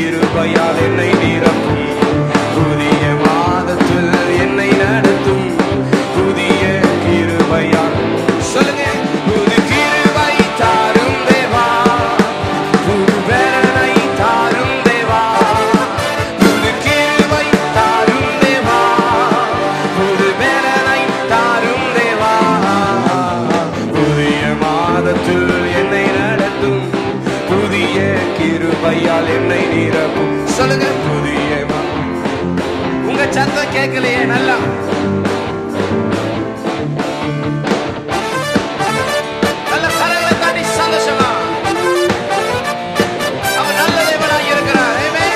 கிருபையால் என்னை நிரப்பும் புதிய மாதத்தில் என்னை நடத்தும் புதிய கிருபையால் சொல்லுங்க புது கிருபை தாரும் தேவா புது பலனை தாரும் தேவா புது கிருபை தாரும் தேவா புது பலனை தாரும் தேவா புதிய மாதத்தில் என்னை நடத்தும் புதிய கிருபையால் என்னை நிரப்பும் சொல்லுங்க புதிய மா- உங்க சத்தம் கேட்கலையே நல்லா நல்ல கரங்களை தட்டி சந்தோஷமா அவர் நல்ல தேவனாய் இருக்கிறார் Amen.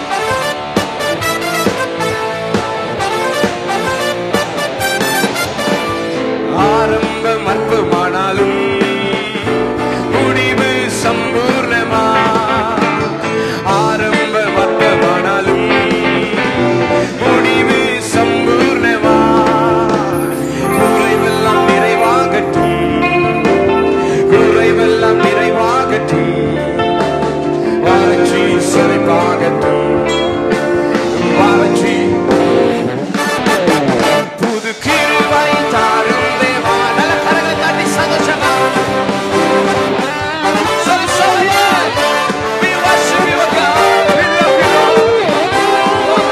ஆரம்பம் அற்பமானாலும் முடிவு சம்பூர்ணமா ஆரம்பம் அற்பமானாலும் முடிவு சம்பூர்ணமா குறைவெல்லாம் நிறைவாகட்டும் குறைவெல்லாம் நிறைவாகட்டும் வறட்சி செழிப்பாகட்டும் வறட்சி புது கிருபை தாரும் தேவா நல்ல கரங்களை தட்டி சந்தோஷமா சொல்லி சொல்லுங்க We worship you, God. We love you, Lord.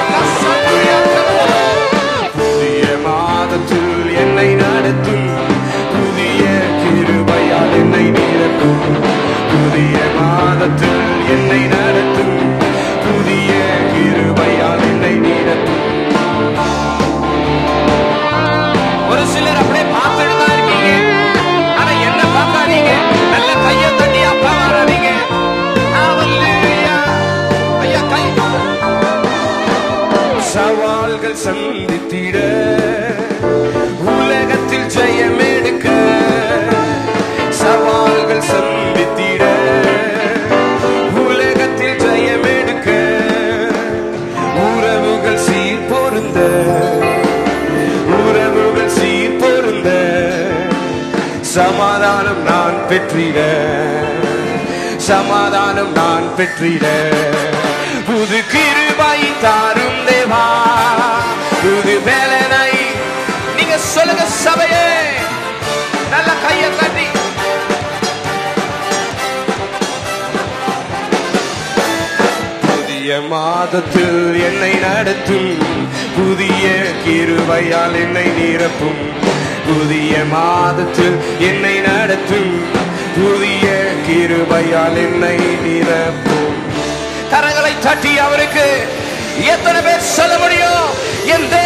புதிய மாதத்தில் என்னை நடத்தும் புதிய கிருபையால் என்னை நிரப்பும் புதிய மாதத்தில் என்னை நடத்தும் புதிய கிருபையால் என்னை நிரப்பும் ஒரு சிலர் அப்படியே பார்த்துட்டு தான் இருக்கீங்க ஆனா என்ன பார்க்காதீங்க நல்ல கையை தட்டி அப்பா வராதீங்க Hallelujah. ஐயா கை சவால்கள் சந்தித்திட உலகத்தில் ஜெயம் எடுக்க சவால்கள் சந்தித்திட உலகத்தில் ஜெயம் எடுக்க உறவுகள் சீர் பொருந்த உறவுகள் சீர் பொருந்த சமாதானம் நான் பெற்றிட சமாதானம் நான் பெற்றிட புது கிருபை தாரும் தேவா புது வேலனை நீங்க சொல்லுங்க சபையே நல்ல கையை தட்டி புதிய மாதத்தில் என்னை நடத்தும் புதிய கிருபையால் என்னை நிரப்பும் புதிய மாதத்தில் என்னை நடத்தும் புதிய கிருபையால் என்னை நிரப்பும் கரங்களை தட்டி அவருக்கு எத்தனை பேர் சொல்ல முடியும் என் தேவன்